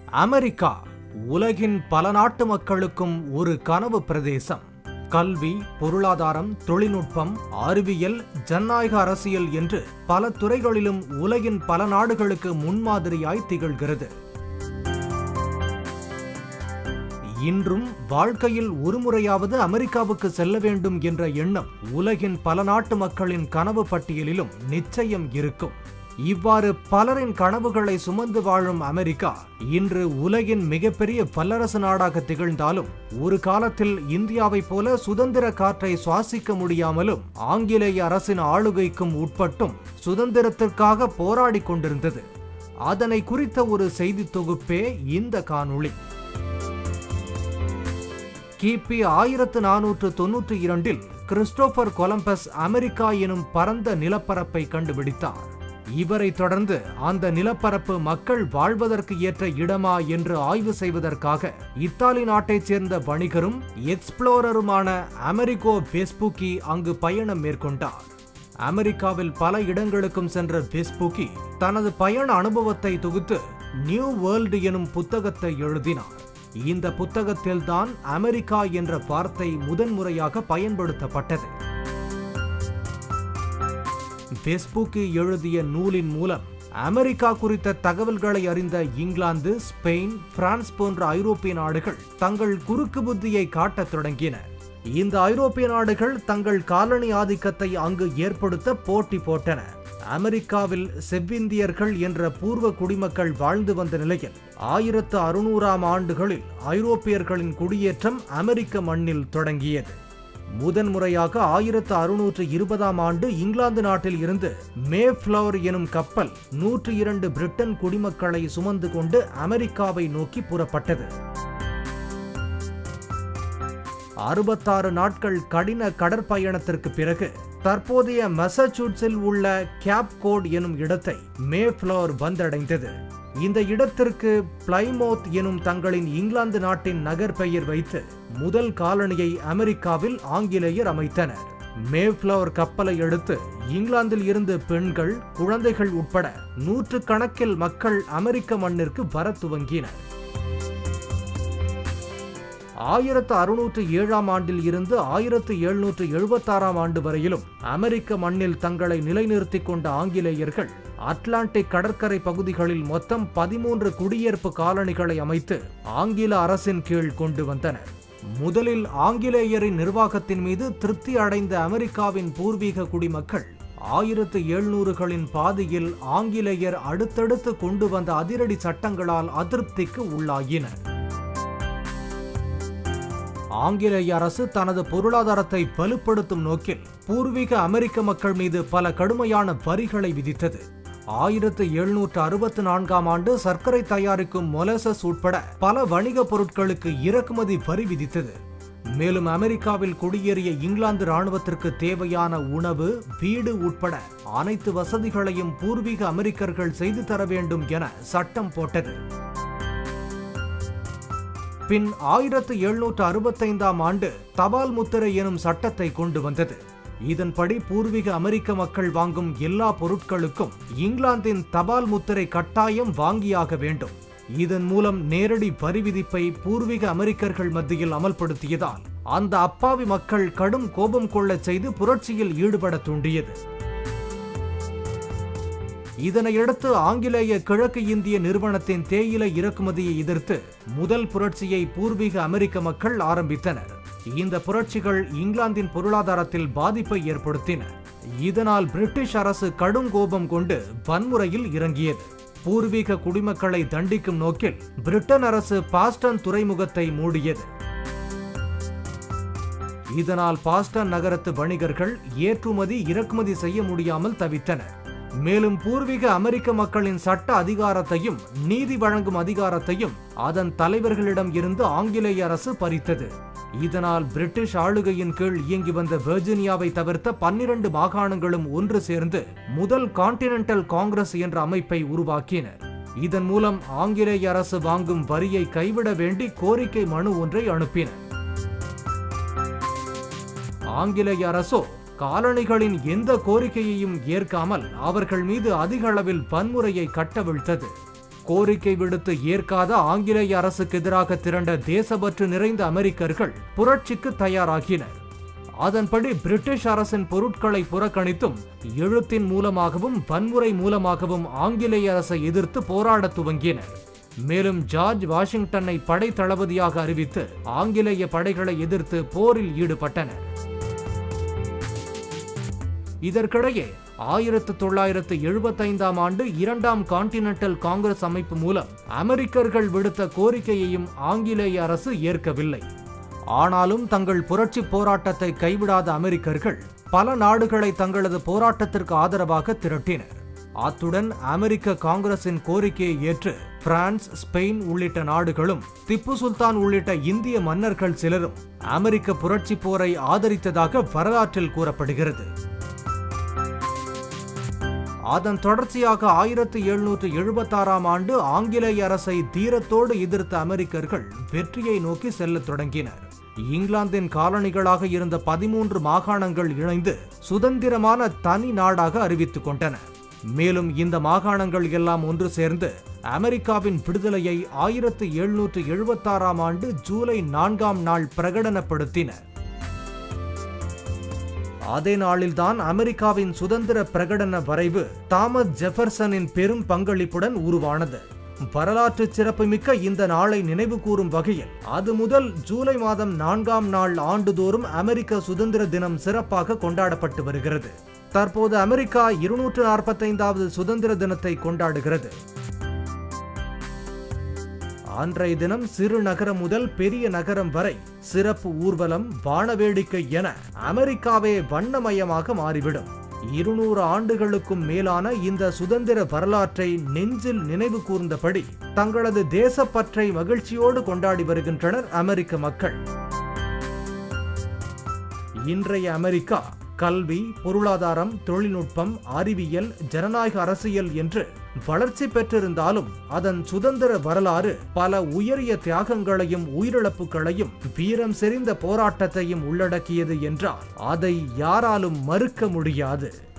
America உலகின் பல நாட்டு மக்களுக்கும் ஒரு கனவு பிரதேசம் கல்வி பொருளாதாரம் தொழில்நுட்பம் அறிவியல் ஜனநாயக அரசியல் என்று பல துறைகளிலும் உலகின் பல நாடுகளுக்கு முன்மாதிரியாய் திகழ்கிறது இன்றும் வாழ்க்கையில் ஒருமுறையாவது அமெரிக்காவுக்கு செல்ல வேண்டும் என்ற எண்ணம் உலகின் பல நாட்டு மக்களின் கனவு பட்டியலிலும் நிச்சயம் இருக்கும் இவ்வாறு பலரின் கனவுகளை சுமந்து வாழும் அமெரிக்கா இன்று உலகின் மிகப்பெரிய வல்லரசு நாடாக திகழ்ந்தாலும் ஒரு காலத்தில் இந்தியாவைப் போல சுதந்திர காற்றை சுவாசிக்க முடியாமலும் ஆங்கிலேய அரசின் ஆளுகைக்கும் உட்பட்டும் சுதந்திரத்திற்காக போராடிக் கொண்டிருந்தது அதனை குறித்த ஒரு செய்தி தொகுப்பே இந்த காணொளி கிபி ஆயிரத்து நானூற்று தொன்னூற்றி இரண்டில் கிறிஸ்டோபர் கொலம்பஸ் அமெரிக்கா எனும் பரந்த நிலப்பரப்பை கண்டுபிடித்தார் இவரை தொடர்ந்து அந்த நிலப்பரப்பு மக்கள் வாழ்வதற்கு ஏற்ற இடமா என்று ஆய்வு செய்வதற்காக இத்தாலி நாட்டைச் சேர்ந்த வணிகரும் எக்ஸ்ப்ளோரருமான அமெரிகோ வெஸ்புக்கி அங்கு பயணம் மேற்கொண்டார் அமெரிக்காவில் பல இடங்களுக்கும் சென்ற வெஸ்புக்கி தனது பயண அனுபவத்தை தொகுத்து நியூ வேர்ல்டு எனும் புத்தகத்தை எழுதினார் இந்த புத்தகத்தில்தான் அமெரிக்கா என்ற வார்த்தை முதன்முறையாக பயன்படுத்தப்பட்டது ஃபேஸ்புக்கு எழுதிய நூலின் மூலம் அமெரிக்கா குறித்த தகவல்களை அறிந்த இங்கிலாந்து ஸ்பெயின் பிரான்ஸ் போன்ற ஐரோப்பிய நாடுகள் தங்கள் குறுக்கு புத்தியை காட்டத் தொடங்கின இந்த ஐரோப்பிய நாடுகள் தங்கள் காலனி ஆதிக்கத்தை அங்கு ஏற்படுத்த போட்டி போட்டன அமெரிக்காவில் செவ்விந்தியர்கள் என்ற பூர்வ குடிமக்கள் வாழ்ந்து வந்த நிலையில் ஆயிரத்து அறுநூறாம் ஆண்டுகளில் ஐரோப்பியர்களின் குடியேற்றம் அமெரிக்க மண்ணில் தொடங்கியது முதன்முறையாக ஆயிரத்து அறுநூற்று இருபதாம் ஆண்டு இங்கிலாந்து நாட்டில் இருந்து மே ஃபிளவர் எனும் கப்பல் நூற்றி இரண்டு பிரிட்டன் குடிமக்களை சுமந்து கொண்டு அமெரிக்காவை நோக்கி புறப்பட்டது அறுபத்தாறு நாட்கள் கடின கடற்பயணத்திற்கு பிறகு தற்போதைய மெசச்சூட்ஸில் உள்ள கேப் கோட் எனும் இடத்தை மே ஃபிளவர் வந்தடைந்தது இந்த இடத்திற்கு பிளைமோத் எனும் தங்களின் இங்கிலாந்து நாட்டின் நகர் பெயர் வைத்து முதல் காலனியை அமெரிக்காவில் ஆங்கிலேயர் அமைத்தனர் மேஃப்ளவர் கப்பலை எடுத்து இங்கிலாந்தில் இருந்து பெண்கள் குழந்தைகள் உட்பட நூற்று கணக்கில் மக்கள் அமெரிக்க மண்ணிற்கு வர துவங்கினர் ஆயிரத்து அறுநூற்று ஏழாம் ஆண்டில் இருந்து ஆயிரத்து எழுநூற்று எழுபத்தாறாம் ஆண்டு வரையிலும் அமெரிக்க மண்ணில் தங்களை நிலைநிறுத்திக் கொண்ட ஆங்கிலேயர்கள் அட்லாண்டிக் கடற்கரை பகுதிகளில் மொத்தம் பதிமூன்று குடியேற்பு காலனிகளை அமைத்து ஆங்கில அரசின் கீழ் கொண்டு வந்தனர் முதலில் ஆங்கிலேயரின் நிர்வாகத்தின் மீது திருப்தி அடைந்த அமெரிக்காவின் பூர்வீக குடிமக்கள் ஆயிரத்து எழுநூறுகளின் பாதியில் ஆங்கிலேயர் அடுத்தடுத்து கொண்டு வந்த அதிரடி சட்டங்களால் அதிருப்திக்கு உள்ளாகினர் ஆங்கிலேய அரசு தனது பொருளாதாரத்தை வலுப்படுத்தும் நோக்கில் பூர்வீக அமெரிக்க மக்கள் மீது பல கடுமையான வரிகளை விதித்தது ஆயிரத்து எழுநூற்று அறுபத்தி நான்காம் ஆண்டு சர்க்கரை தயாரிக்கும் மொலசஸ் உட்பட பல வணிக பொருட்களுக்கு இறக்குமதி வரி விதித்தது மேலும் அமெரிக்காவில் குடியேறிய இங்கிலாந்து ராணுவத்திற்கு தேவையான உணவு வீடு உட்பட அனைத்து வசதிகளையும் பூர்வீக அமெரிக்கர்கள் செய்து தர வேண்டும் என சட்டம் போட்டது பின் ஆயிரத்து எழுநூற்று அறுபத்தைந்தாம் ஆண்டு தபால் முத்திரை எனும் சட்டத்தை கொண்டு வந்தது இதன்படி பூர்வீக அமெரிக்க மக்கள் வாங்கும் எல்லா பொருட்களுக்கும் இங்கிலாந்தின் தபால் முத்திரை கட்டாயம் வாங்கியாக வேண்டும் இதன் மூலம் நேரடி வரி விதிப்பை பூர்வீக அமெரிக்கர்கள் மத்தியில் அமல்படுத்தியதால் அந்த அப்பாவி மக்கள் கடும் கோபம் கொள்ளச் செய்து புரட்சியில் ஈடுபட தூண்டியது இதனையடுத்து ஆங்கிலேய கிழக்கு இந்திய நிறுவனத்தின் தேயிலை இறக்குமதியை எதிர்த்து முதல் புரட்சியை பூர்வீக அமெரிக்க மக்கள் ஆரம்பித்தனர் இந்த புரட்சிகள் இங்கிலாந்தின் பொருளாதாரத்தில் பாதிப்பை ஏற்படுத்தின இதனால் பிரிட்டிஷ் அரசு கடும் கோபம் கொண்டு வன்முறையில் இறங்கியது பூர்வீக குடிமக்களை தண்டிக்கும் நோக்கில் பிரிட்டன் அரசு பாஸ்டன் துறைமுகத்தை மூடியது இதனால் பாஸ்டன் நகரத்து வணிகர்கள் ஏற்றுமதி இறக்குமதி செய்ய முடியாமல் தவித்தனர் மேலும் பூர்வீக அமெரிக்க மக்களின் சட்ட அதிகாரத்தையும் நீதி வழங்கும் அதிகாரத்தையும் அதன் தலைவர்களிடம் இருந்து ஆங்கிலேய அரசு பறித்தது இதனால் பிரிட்டிஷ் ஆளுகையின் கீழ் இயங்கி வந்த வெர்ஜினியாவை தவிர்த்த பன்னிரண்டு மாகாணங்களும் ஒன்று சேர்ந்து முதல் கான்டினென்டல் காங்கிரஸ் என்ற அமைப்பை உருவாக்கினர் இதன் மூலம் ஆங்கிலேய அரசு வாங்கும் வரியை கைவிட வேண்டி கோரிக்கை மனு ஒன்றை அனுப்பினர் ஆங்கிலேய அரசோ காலனிகளின் எந்த கோரிக்கையையும் ஏற்காமல் அவர்கள் மீது அதிக அளவில் வன்முறையை கட்டவிழ்த்தது கோரிக்கை விடுத்து ஏற்காத ஆங்கிலேய அரசுக்கு எதிராக திரண்ட தேசப்பற்று நிறைந்த அமெரிக்கர்கள் புரட்சிக்கு தயாராகினர் அதன்படி பிரிட்டிஷ் அரசின் பொருட்களை புறக்கணித்தும் எழுத்தின் மூலமாகவும் வன்முறை மூலமாகவும் ஆங்கிலேய அரசை எதிர்த்து போராடத் துவங்கினர் மேலும் ஜார்ஜ் வாஷிங்டனை படை தளபதியாக அறிவித்து ஆங்கிலேய படைகளை எதிர்த்து போரில் ஈடுபட்டனர் இதற்கிடையே ஆயிரத்து தொள்ளாயிரத்து எழுபத்தைந்தாம் ஆண்டு இரண்டாம் கான்டினென்டல் காங்கிரஸ் அமைப்பு மூலம் அமெரிக்கர்கள் விடுத்த கோரிக்கையையும் ஆங்கிலேய அரசு ஏற்கவில்லை ஆனாலும் தங்கள் புரட்சி போராட்டத்தை கைவிடாத அமெரிக்கர்கள் பல நாடுகளை தங்களது போராட்டத்திற்கு ஆதரவாக திரட்டினர் அத்துடன் அமெரிக்க காங்கிரசின் கோரிக்கையை ஏற்று பிரான்ஸ் ஸ்பெயின் உள்ளிட்ட நாடுகளும் திப்பு சுல்தான் உள்ளிட்ட இந்திய மன்னர்கள் சிலரும் அமெரிக்க புரட்சி போரை ஆதரித்ததாக வரலாற்றில் கூறப்படுகிறது அதன் தொடர்ச்சியாக ஆயிரத்தி எழுநூற்று எழுபத்தாறாம் ஆண்டு ஆங்கிலேய அரசை தீரத்தோடு எதிர்த்த அமெரிக்கர்கள் வெற்றியை நோக்கி செல்லத் தொடங்கினர் இங்கிலாந்தின் காலனிகளாக இருந்த பதிமூன்று மாகாணங்கள் இணைந்து சுதந்திரமான தனி நாடாக அறிவித்துக் கொண்டன மேலும் இந்த மாகாணங்கள் எல்லாம் ஒன்று சேர்ந்து அமெரிக்காவின் விடுதலையை ஆயிரத்தி எழுநூற்று எழுபத்தாறாம் ஆண்டு ஜூலை நான்காம் நாள் பிரகடனப்படுத்தின அதே நாளில்தான் அமெரிக்காவின் சுதந்திர பிரகடன வரைவு தாமஸ் ஜெஃபர்சனின் பெரும் பங்களிப்புடன் உருவானது வரலாற்று சிறப்புமிக்க இந்த நாளை நினைவு கூறும் வகையில் அது முதல் ஜூலை மாதம் நான்காம் நாள் ஆண்டுதோறும் அமெரிக்க சுதந்திர தினம் சிறப்பாக கொண்டாடப்பட்டு வருகிறது தற்போது அமெரிக்கா இருநூற்று நாற்பத்தைந்தாவது சுதந்திர தினத்தை கொண்டாடுகிறது அன்றைய தினம் சிறு நகரம் முதல் பெரிய நகரம் வரை சிறப்பு ஊர்வலம் வானவேடிக்கை என அமெரிக்காவே வண்ணமயமாக மாறிவிடும் இருநூறு ஆண்டுகளுக்கும் மேலான இந்த சுதந்திர வரலாற்றை நெஞ்சில் நினைவு கூர்ந்தபடி தங்களது தேசப்பற்றை மகிழ்ச்சியோடு கொண்டாடி வருகின்றனர் அமெரிக்க மக்கள் இன்றைய அமெரிக்கா கல்வி பொருளாதாரம் தொழில்நுட்பம் அறிவியல் ஜனநாயக அரசியல் என்று வளர்ச்சி பெற்றிருந்தாலும் அதன் சுதந்திர வரலாறு பல உயரிய தியாகங்களையும் உயிரிழப்புகளையும் வீரம் செறிந்த போராட்டத்தையும் உள்ளடக்கியது என்றால் அதை யாராலும் மறுக்க முடியாது